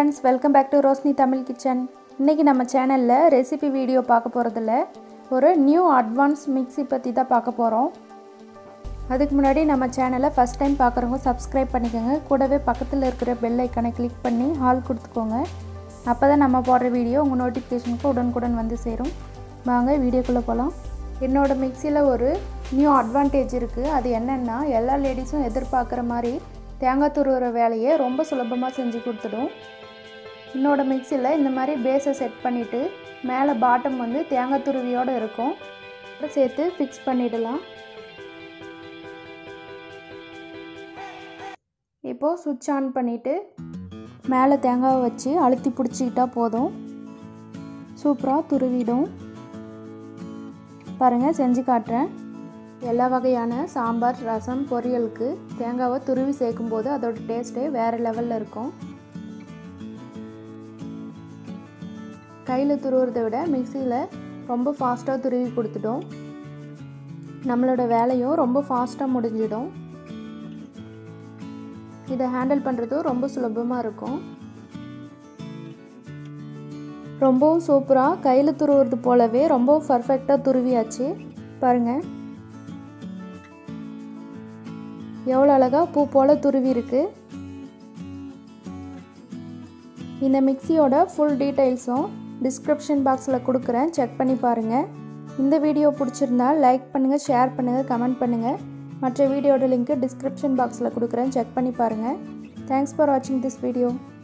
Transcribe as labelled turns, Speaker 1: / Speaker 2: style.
Speaker 1: friends welcome back to Roshni Tamil kitchen இன்றைக்கி நம்ம சேனலில் ரெசிபி வீடியோ பார்க்க போகிறதில்ல ஒரு நியூ அட்வான்ஸ் மிக்ஸி பற்றி தான் பார்க்க போகிறோம் அதுக்கு முன்னாடி நம்ம சேனலை ஃபஸ்ட் டைம் பார்க்குறவங்க சப்ஸ்கிரைப் பண்ணிக்கோங்க கூடவே பக்கத்தில் இருக்கிற பெல் ஐக்கனை கிளிக் பண்ணி ஹால் கொடுத்துக்கோங்க அப்போ தான் நம்ம போடுற வீடியோ உங்கள் நோட்டிஃபிகேஷனுக்கு உடனுக்குடன் வந்து சேரும் வாங்க வீடியோக்குள்ளே போகலாம் என்னோடய மிக்சியில் ஒரு நியூ அட்வான்டேஜ் இருக்குது அது என்னென்னா எல்லா லேடிஸும் எதிர்பார்க்குற மாதிரி தேங்காய் துருவுற வேலையை ரொம்ப சுலபமாக செஞ்சு கொடுத்துடும் என்னோடய மிக்சியில் இந்த மாதிரி பேஸை செட் பண்ணிவிட்டு மேலே பாட்டம் வந்து தேங்காய் துருவியோடு இருக்கும் அதை சேர்த்து ஃபிக்ஸ் பண்ணிடலாம் இப்போது சுவிட்ச் ஆன் பண்ணிவிட்டு மேலே தேங்காவை வச்சு அழுத்தி பிடிச்சிக்கிட்டா போதும் சூப்பராக துருவிடும் பாருங்கள் செஞ்சு காட்டுறேன் எல்லா வகையான சாம்பார் ரசம் பொரியலுக்கு தேங்காவை துருவி சேர்க்கும்போது அதோட டேஸ்ட்டே வேறு லெவலில் இருக்கும் கையில் துருவுறதை விட மிக்சியில் ரொம்ப ஃபாஸ்ட்டாக துருவி கொடுத்துட்டோம் நம்மளோட வேலையும் ரொம்ப ஃபாஸ்ட்டாக முடிஞ்சிடும் இதை ஹேண்டில் பண்ணுறதும் ரொம்ப சுலபமாக இருக்கும் ரொம்பவும் சூப்பராக கையில் துருவுறது போலவே ரொம்ப பர்ஃபெக்டாக துருவியாச்சு பாருங்கள் எவ்வளோ அழகாக பூ போல் துருவி இருக்கு இந்த மிக்சியோட ஃபுல் டீட்டெயில்ஸும் டிஸ்கிரிப்ஷன் பாக்ஸில் கொடுக்குறேன் செக் பண்ணி பாருங்கள் இந்த வீடியோ பிடிச்சிருந்தா லைக் பண்ணுங்கள் ஷேர் பண்ணுங்கள் கமெண்ட் பண்ணுங்கள் மற்ற வீடியோட லிங்க்கு டிஸ்கிரிப்ஷன் பாக்ஸில் கொடுக்குறேன் செக் பண்ணி பாருங்கள் தேங்க்ஸ் ஃபார் வாட்சிங் திஸ் வீடியோ